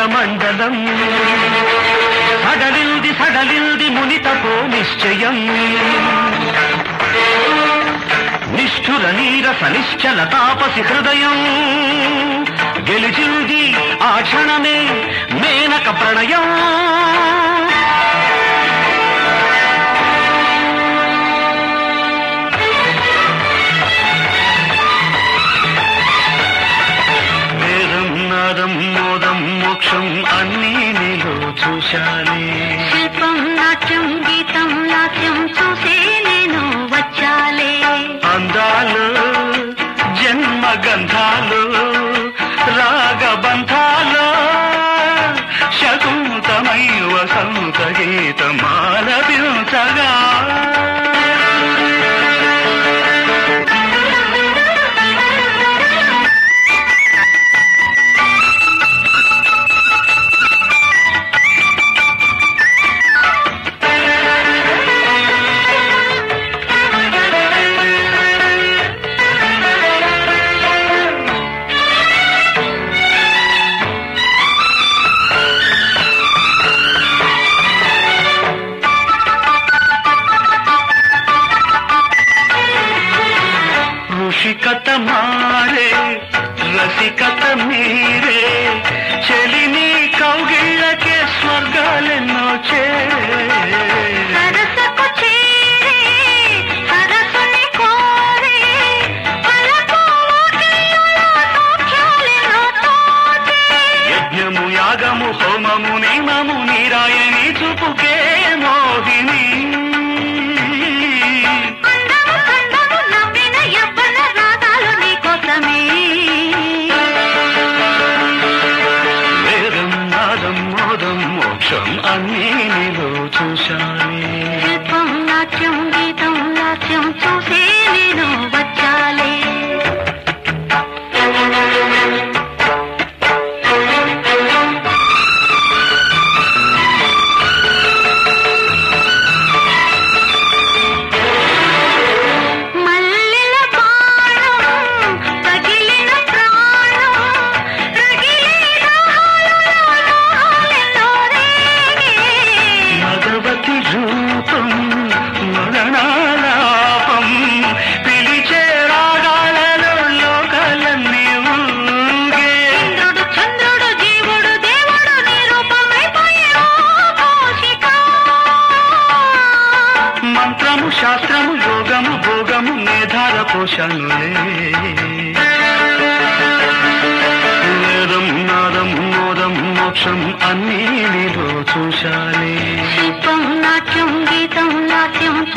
మండలం సడలిల్ది సడలిల్ది మునితపో నిశ్చయం నిష్ఠుర నీరస నిశ్చల తాపసి హృదయం గెలిచింది ఆ క్షణమే మేనక ప్రణయం వేదం నాదం మోదం మోక్షం అన్నీ నీలో చూశానే శిల్పం నాట్యం గీతం నాట్యం చూసే నేను వచ్చాలే అందాలు జన్మ గంధాలు రాగబంధాలు శకుంతమై వసంత గీతమాలపించగా ఋషికత మారే రసికత మీరే చెలిని కౌగిళ్ళకే స్వర్గాలెన్నో చే సరసకు చేరే సరసుని కోరే పలకు వాకిళ్ళలో సౌఖ్యాలెన్నో తోచే యజ్ఞము యాగము హోమము నియమము నీరాయని చూపుకే మోహిని అందము కందము నవ్విన యవ్వన రాగాలు నీకోసమే వేదం నాదం మోదం మోక్షం అన్నీ నీలో చూశానే శిల్పం నాట్యం గీతం నాట్యం చూసే నేను వచ్చాలే మల్లెల బాణం తగిలిన ప్రాణం రగిలే దాహాలలో లోహాలెన్నో రేగే. భగవతి రూపం మరణాలాపం పిలిచే రాగాలలో లోకాలన్నీ ఊగే ఇంద్రుడు చంద్రుడు జీవుడు దేవుడు నీ రూపమైపోయే ఓ కౌశిక. మంత్రము శాస్త్రము యోగము భోగము మేధార పోషణులే వేదం నాదం మోదం మోక్షం అన్నీ నీలో చూశాలే శిల్పం నాట్యం గీతం నాట్యం